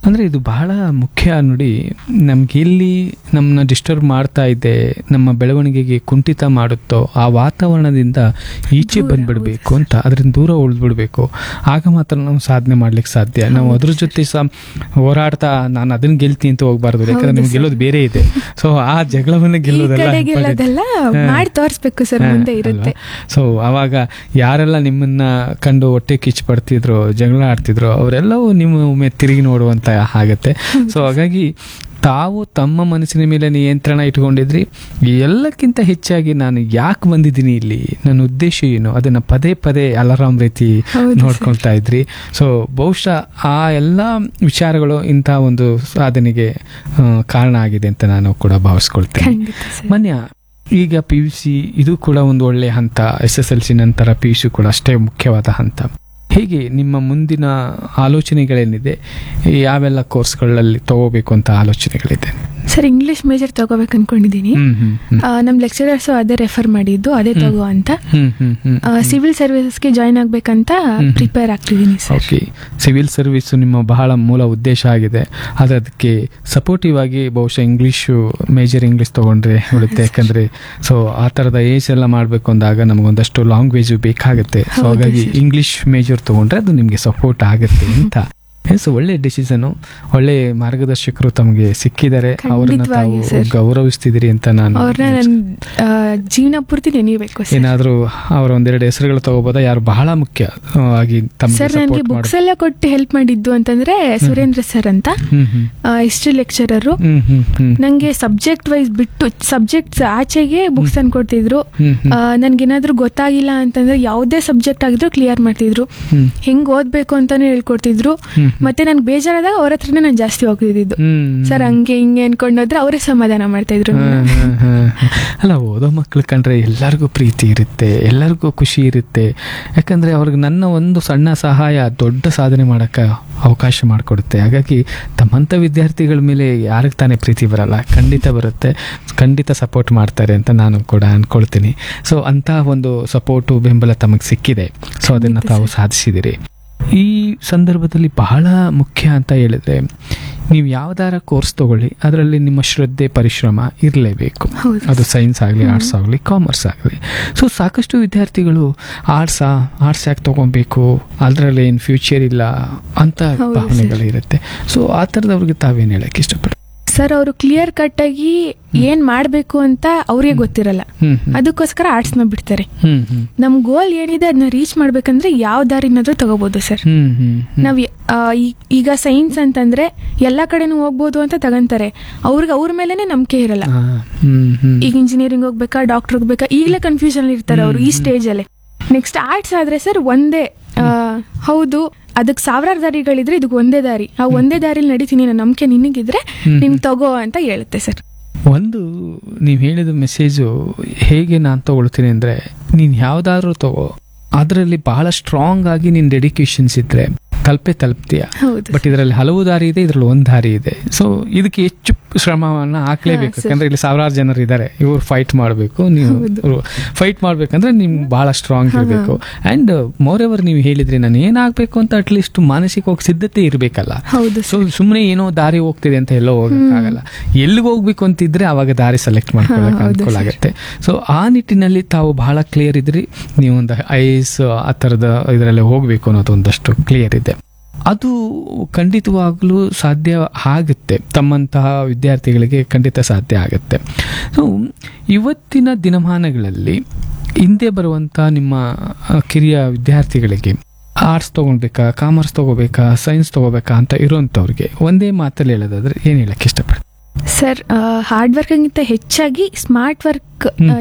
ಅಂದ್ರೆ ಇದು ಬಹಳ ಮುಖ್ಯ ನೋಡಿ ನಮ್ಗೆ ಎಲ್ಲಿ ನಮ್ಮನ್ನ ಡಿಸ್ಟರ್ಬ್ ಮಾಡ್ತಾ ಇದೆ ನಮ್ಮ ಬೆಳವಣಿಗೆಗೆ ಕುಂಠಿತ ಮಾಡುತ್ತೋ ಆ ವಾತಾವರಣದಿಂದ ಈಚೆ ದೂರ, ಬಂದ್ಬಿಡ್ಬೇಕು ಅಂತ ಅದರಿಂದ ದೂರ ಉಳಿದ್ಬಿಡ್ಬೇಕು ಆಗ ಮಾತ್ರ ನಾವು ಸಾಧನೆ ಮಾಡ್ಲಿಕ್ಕೆ ಸಾಧ್ಯ ನಾವು ಅದ್ರ ಜೊತೆ ಸಹ ಹೋರಾಡ್ತಾ ನಾನು ಅದನ್ನ ಗೆಲ್ತೀನಿ ಅಂತ ಹೋಗ್ಬಾರ್ದು ಯಾಕಂದ್ರೆ ಹೌದು ನಿಮ್ಗೆ ಸರ್. ಗೆಲ್ಲೋದು ಬೇರೆ ಇದೆ ಸೊ ಆ ಜಗಳವನ್ನ ಈ ಗೆಲ್ಲೋದೆಲ್ಲ ಕಡೆ important. ಗೆಲ್ಲೋದೆಲ್ಲ ಹಾ. ಮಾಡಿ ತೋರಿಸ್ಬೇಕು ಸರ್ ಮುಂದೆ ಇರುತ್ತೆ ಸೊ ಅವಾಗ ಯಾರೆಲ್ಲ ನಿಮ್ಮನ್ನ ಕಂಡು ಹೊಟ್ಟೆ ಕಿಚ್ಚು ಪಡ್ತಿದ್ರು ಜಗಳ ಆಡ್ತಿದ್ರು ಅವರೆಲ್ಲವೂ ನಿಮ್ಮ ಒಮ್ಮೆ ತಿರುಗಿ ನೋಡುವಂತ ಆಗತ್ತೆ ಸೊ ಹಾಗಾಗಿ ತಾವು ತಮ್ಮ ಮನಸ್ಸಿನ ಮೇಲೆ ನಿಯಂತ್ರಣ ಇಟ್ಕೊಂಡಿದ್ರಿ ಎಲ್ಲಕ್ಕಿಂತ ಹೆಚ್ಚಾಗಿ ನಾನು ಯಾಕೆ ಬಂದಿದ್ದೀನಿ ಇಲ್ಲಿ ನನ್ನ ಉದ್ದೇಶ ಏನು ಅದನ್ನ ಪದೇ ಪದೇ ಅಲಾರಾಮ್ ರೀತಿ ಹೌದು ಸರ್. ನೋಡ್ಕೊಳ್ತಾ ಇದ್ರಿ ಸೊ ಬಹುಶಃ ಆ ಎಲ್ಲ ವಿಚಾರಗಳು ಇಂಥ ಒಂದು ಸಾಧನೆಗೆ ಆ, ಕಾರಣ ಆಗಿದೆ ಅಂತ ನಾನು ಕೂಡ ಭಾವಿಸ್ಕೊಳ್ತೇನೆ ಖಂಡಿತ ಸರ್ ಮನ್ಯ ಈಗ ಪಿ ಯು ಸಿ ಇದು ಕೂಡ ಒಂದು ಒಳ್ಳೆಯ ಹಂತ ಎಸ್ ಎಸ್ ಎಲ್ ಸಿ ನಂತರ ಪಿ ಯು ಸಿ ಕೂಡ ಅಷ್ಟೇ ಮುಖ್ಯವಾದ ಹಂತ ಹೇಗೆ ನಿಮ್ಮ ಮುಂದಿನ ಆಲೋಚನೆಗಳೇನಿದೆ ಯಾವೆಲ್ಲ ಕೋರ್ಸ್ಗಳಲ್ಲಿ ತಗೋಬೇಕು ಅಂತ ಆಲೋಚನೆಗಳಿದೆ ಸರ್ ಇಂಗ್ಲಿಷ್ ಮೇಜರ್ ತಗೋಬೇಕು ಅನ್ಕೊಂಡಿದ್ದೀನಿ ಹ್ಮ್ ಹ್ಮ್ ಹ್ಮ್. ಆ, ನಮ್ ಲೆಕ್ಚರರ್ಸ್ ಅದೇ ರೆಫರ್ ಮಾಡಿದ್ದು ಅದೇ ತಗೋ ಅಂತ ಹ್ಮ್ ಹ್ಮ್ ಹ್ಮ್ ಸಿವಿಲ್ ಸರ್ವಿಸಸ್ಗೆ ಜಾಯ್ನ್ ಆಗ್ಬೇಕಂತ ಹ್ಮ್. ಪ್ರಿಪೇರ್ ಆಗ್ತಿದ್ದೀನಿ ಸರ್ ಓಕೆ ಸಿವಿಲ್ ಸರ್ವಿಸ್ ನಿಮ್ಮ ಬಹಳ ಮೂಲ ಉದ್ದೇಶ ಆಗಿದೆ ಆದರೆ ಅದಕ್ಕೆ ಸಪೋರ್ಟಿವ್ ಆಗಿ ಬಹುಶಃ ಇಂಗ್ಲೀಷು ಮೇಜರ್ ಇಂಗ್ಲೀಷ್ ತಗೊಂಡ್ರೆ ಉಳಿತೆ ಯಾಕಂದ್ರೆ ಸೊ ಆ ಥರದ ಏಜ್ ಎಲ್ಲ ಮಾಡಬೇಕು ಅಂದಾಗ ನಮಗೊಂದಷ್ಟು ಲ್ಯಾಂಗ್ವೇಜ್ ಬೇಕಾಗುತ್ತೆ ಸೊ ಹೌದು ಹಾಗಾಗಿ ಸರ್. ಇಂಗ್ಲಿಷ್ ಮೇಜರ್ ತಗೊಂಡ್ರೆ ಅದು ನಿಮಗೆ ಸಪೋರ್ಟ್ ಆಗುತ್ತೆ ಅಂತ ಸೊ ಒಳ್ಳೆ ಡಿಸಿಷನು ಒಳ್ಳೆ ಮಾರ್ಗದರ್ಶಕರು ತಮಗೆ ಸಿಕ್ಕಿದ್ದಾರೆ ಅವ್ರನ್ನ ತಾವು ಖಂಡಿತವಾಗಿಯೂ ಸರ್. ಗೌರವಿಸ್ತಿದ್ದೀರಿ ಅಂತ ನಾನು ಅವ್ರನ್ನ ನನ್ ಆ, ಜೀವನ ಪೂರ್ತಿ ನೆನೀಬೇಕು ಸರ್ ಏನಾದರೂ ಅವರ ಒಂದೆರಡು ಹೆಸರುಗಳು ತಗೋಬೋದಾ ಯಾರು ಬಹಳ ಮುಖ್ಯ ಆ, ಆಗಿ ತಮಗೆ ಸರ್ ನನಗೆ ಸಪೋರ್ಟ್ ಬುಕ್ಸ್ ಮಾಡಿ ಎಲ್ಲ ಕೊಟ್ಟು ಹೆಲ್ಪ್ ಮಾಡಿದ್ದು ಅಂತಂದ್ರೆ ಸುರೇಂದ್ರ ಸರ್ ಅಂತ ಹ್ಮ್ ಹ್ಮ್ ಹಿಸ್ಟ್ರಿ ಲೆಕ್ಚರರು ಹ್ಮ್ ಹ್ಮ್ ಹ್ಮ್ ನಂಗೆ ಸಬ್ಜೆಕ್ಟ್ ವೈಸ್ ಬಿಟ್ಟು ಸಬ್ಜೆಕ್ಟ್ಸ್ ಆಚೆಗೆ ಬುಕ್ಸ್ ಅನ್ಕೊಡ್ತಿದ್ರು ಹ್ಮ್ ಹ್ಮ್ ನನ್ಗೇನಾದ್ರೂ ಗೊತ್ತಾಗಿಲ್ಲ ಅಂತಂದ್ರೆ ಯಾವುದೇ ಸಬ್ಜೆಕ್ಟ್ ಆಗಿದ್ರು ಕ್ಲಿಯರ್ ಮಾಡ್ತಿದ್ರು ಹ್ಮ್ ಹೆಂಗ್ ಓದ್ಬೇಕು ಅಂತಾನೆ ಹೇಳ್ಕೊಡ್ತಿದ್ರು ಹ್ಮ್ ಮತ್ತೆ ನನ್ಗೆ ಬೇಜಾರಾದಾಗ ಅವ್ರ ಹತ್ರನೇ ನಾನು ಜಾಸ್ತಿ ಹೋಗ್ತಿದ್ದು ಹ್ಮ್. ಸರ್ ಹಂಗೆ ಹಿಂಗೆ ಅನ್ಕೊಂಡೋದ್ರೆ ಅವರೇ ಸಮಾಧಾನ ಮಾಡ್ತಾ ಇದ್ರು ಹ್ಮ್, ನನ್ನ. ಹ್ಮ್, ಹ್ಮ್, ಹ್ಮ್. ಅಲ್ಲ ಓದೋ ಮಕ್ಳು ಕಂಡ್ರೆ ಎಲ್ಲರಿಗೂ ಪ್ರೀತಿ ಇರುತ್ತೆ ಎಲ್ಲರಿಗೂ ಖುಷಿ ಇರುತ್ತೆ ಯಾಕಂದ್ರೆ ಅವ್ರಿಗೆ ನನ್ನ ಒಂದು ಸಣ್ಣ ಸಹಾಯ ದೊಡ್ಡ ಸಾಧನೆ ಮಾಡಕ್ಕೆ ಅವಕಾಶ ಮಾಡಿಕೊಡುತ್ತೆ ಹಾಗಾಗಿ ತಮ್ಮಂಥ ವಿದ್ಯಾರ್ಥಿಗಳ ಮೇಲೆ ಯಾರಿಗೆ ತಾನೇ ಪ್ರೀತಿ ಬರಲ್ಲ ಖಂಡಿತ ಬರುತ್ತೆ ಖಂಡಿತ ಸಪೋರ್ಟ್ ಮಾಡ್ತಾರೆ ಅಂತ ನಾನು ಕೂಡ ಅನ್ಕೊಳ್ತೀನಿ ಸೊ ಅಂತ ಒಂದು ಸಪೋರ್ಟು ಬೆಂಬಲ ತಮಗೆ ಸಿಕ್ಕಿದೆ ಸೊ ಅದನ್ನು ಖಂಡಿತ ತಾವು ಸಾಧಿಸಿದಿರಿ ಈ ಸಂದರ್ಭದಲ್ಲಿ ಬಹಳ ಮುಖ್ಯ ಅಂತ ಹೇಳಿದ್ರೆ ನೀವು ಯಾವ್ದಾರ ಕೋರ್ಸ್ ತಗೊಳ್ಳಿ ಅದರಲ್ಲಿ ನಿಮ್ಮ ಶ್ರದ್ಧೆ ಪರಿಶ್ರಮ ಇರಲೇಬೇಕು ಹೌದು ಅದು ಸೈನ್ಸ್ ಆಗಲಿ ಆರ್ಟ್ಸ್ ಆಗಲಿ ಕಾಮರ್ಸ್ ಆಗಲಿ ಸೊ ಸಾಕಷ್ಟು ವಿದ್ಯಾರ್ಥಿಗಳು ಆರ್ಟ್ಸಾ ಆರ್ಟ್ಸ್ ಯಾಕೆ ತೊಗೊಬೇಕು ಅದರಲ್ಲಿ ಏನು ಫ್ಯೂಚರ್ ಇಲ್ಲ ಅಂತ ಹೌದು ಭಾವನೆಗಳಿರುತ್ತೆ ಸೊ ಆ ಥರದವ್ರಿಗೆ ತಾವೇನು ಹೇಳಕ್ಕೆ ಇಷ್ಟಪಡ್ತೀವಿ ಸರ್ ಅವರು ಕ್ಲಿಯರ್ ಕಟ್ ಆಗಿ ಏನ್ ಮಾಡ್ಬೇಕು ಅಂತ ಅವ್ರಿಗೆ ಗೊತ್ತಿರಲ್ಲ ಹ್ಮ್ ಹ್ಮ್. ಅದಕ್ಕೋಸ್ಕರ ಆರ್ಟ್ಸ್ ನ ಬಿಡ್ತಾರೆ ಹ್ಮ್ ಹ್ಮ್ ನಮ್ ಗೋಲ್ ಏನಿದೆ ಅದನ್ನ ರೀಚ್ ಮಾಡ್ಬೇಕಂದ್ರೆ ಯಾವ ದಾರಿನಾದ್ರೂ ತಗೋಬಹುದು ಸರ್ ಹ್ಮ್ ಹ್ಮ್ ಹ್ಮ್. ನಾವ್ ಯ- ಆ, ಈ- ಈಗ ಸೈನ್ಸ್ ಅಂತಂದ್ರೆ ಎಲ್ಲಾ ಕಡೆನೂ ಹೋಗ್ಬೋದು ಅಂತ ತಗಂತಾರೆ ಅವ್ರಿಗೆ ಅವ್ರ ಮೇಲೆನೆ ನಂಬಿಕೆ ಇರಲ್ಲ ಆ, ಹ್ಮ್ ಹ್ಮ್. ಈಗ ಇಂಜಿನಿಯರಿಂಗ್ ಹೋಗ್ಬೇಕಾ ಡಾಕ್ಟರ್ ಹೋಗ್ಬೇಕಾ ಈಗಲೇ ಕನ್ಫ್ಯೂಷನ್ ಇರ್ತಾರೆ ಅವರು ಈ ಸ್ಟೇಜ್ ಅಲ್ಲೇ ನೆಕ್ಸ್ಟ್ ಆರ್ಟ್ಸ್ ಆದ್ರೆ ಸರ್ ಒಂದೇ ಆ, ಹೌದು ಅದಕ್ಕೆ ಸಾವಿರಾರು ದಾರಿಗಳಿದ್ರೆ ಇದಕ್ಕೆ ಒಂದೇ ದಾರಿ ಆ ಒಂದೇ ದಾರಿಲಿ ನಡೀತೀನಿ ಅನ್ನೋ ನಂಬಿಕೆ ನಿನಗಿದ್ರೆ ಹ್ಮ್. ನಿನ್ ತಗೋ ಅಂತ ಹೇಳುತ್ತೆ ಸರ್ ಒಂದು ನೀವು ಹೇಳಿದ ಮೆಸೇಜು ಹೇಗೆ ನಾನು ತಗೊಳ್ತೀನಿ ಅಂದರೆ ನೀನು ಯಾವುದಾದ್ರೂ ತಗೋ ಅದರಲ್ಲಿ ಬಹಳ ಸ್ಟ್ರಾಂಗ್ ಆಗಿ ನಿನ್ನ ಡೆಡಿಕೇಶನ್ಸ್ ಇದ್ದರೆ ತಲುಪೇ ತಲುಪ್ತೀಯ ಹೌದು ಬಟ್ ಇದರಲ್ಲಿ ಹಲವು ದಾರಿ ಇದೆ ಇದರಲ್ಲಿ ಒಂದು ದಾರಿ ಇದೆ ಸೊ ಇದಕ್ಕೆ ಹೆಚ್ಚು ಶ್ರಮವನ್ನು ಹಾಕ್ಲೇಬೇಕು ಹಾ, ಸರ್. ಯಾಕಂದ್ರೆ ಇಲ್ಲಿ ಸಾವಿರಾರು ಜನರು ಇದ್ದಾರೆ ಇವ್ರು ಫೈಟ್ ಮಾಡಬೇಕು ನೀವು ಹೌದು. ಫೈಟ್ ಮಾಡ್ಬೇಕಂದ್ರೆ ನಿಮ್ಗೆ ಬಹಳ ಸ್ಟ್ರಾಂಗ್ ಹಾ, ಹಾ. ಇರಬೇಕು ಆ್ಯಂಡ್ ಮೋರ್ ಎವರ್ ನೀವು ಹೇಳಿದ್ರಿ ನಾನು ಏನಾಗಬೇಕು ಅಂತ ಅಟ್ಲೀಸ್ಟ್ ಮಾನಸಿಕವಾಗಿ ಸಿದ್ಧತೆ ಇರಬೇಕಲ್ಲ ಹೌದು ಸೊ ಸರ್ ಸುಮ್ಮನೆ ಏನೋ ದಾರಿ ಹೋಗ್ತಿದೆ ಅಂತ ಎಲ್ಲೋ ಹೋಗಕ್ಕಾಗಲ್ಲ ಎಲ್ಲಿಗೆ ಹೋಗ್ಬೇಕು ಅಂತಿದ್ರೆ ಅವಾಗ ದಾರಿ ಸೆಲೆಕ್ಟ್ ಮಾಡ್ಕೊಳ್ಳೋಕೆ ಹಾ, ಹೌದು ಅನುಕೂಲ ಸರ್. ಆಗುತ್ತೆ ಸೊ ಆ ನಿಟ್ಟಿನಲ್ಲಿ ತಾವು ಬಹಳ ಕ್ಲಿಯರ್ ಇದ್ರಿ ನೀವು ಒಂದು ಐ ಎಸ್ ಆ ಥರದ ಇದರಲ್ಲಿ ಹೋಗಬೇಕು ಅನ್ನೋದು ಒಂದಷ್ಟು ಕ್ಲಿಯರ್ ಇದೆ ಅದು ಖಂಡಿತವಾಗ್ಲೂ ಸಾಧ್ಯ ಆಗುತ್ತೆ ತಮ್ಮಂತಹ ವಿದ್ಯಾರ್ಥಿಗಳಿಗೆ ಖಂಡಿತ ಸಾಧ್ಯ ಆಗುತ್ತೆ ಸೊ ಇವತ್ತಿನ ದಿನಮಾನಗಳಲ್ಲಿ ಹಿಂದೆ ಬರುವಂಥ ನಿಮ್ಮ ಆ, ಕಿರಿಯ ವಿದ್ಯಾರ್ಥಿಗಳಿಗೆ ಆರ್ಟ್ಸ್ ತೊಗೊಳ್ಬೇಕಾ ಕಾಮರ್ಸ್ ತೊಗೋಬೇಕಾ ಸೈನ್ಸ್ ತೊಗೋಬೇಕಾ ಅಂತ ಇರೋಂಥವ್ರಿಗೆ ಒಂದೇ ಮಾತಲ್ಲಿ ಹೇಳೋದಾದ್ರೆ ಏನು ಹೇಳಕ್ಕೆ ಇಷ್ಟಪಡ್ತೀನಿ ಸರ್ ಹಾರ್ಡ್ ವರ್ಕ್ಗಿಂತ ಹೆಚ್ಚಾಗಿ ಸ್ಮಾರ್ಟ್ ವರ್ಕ್ ಹ್ಮ್.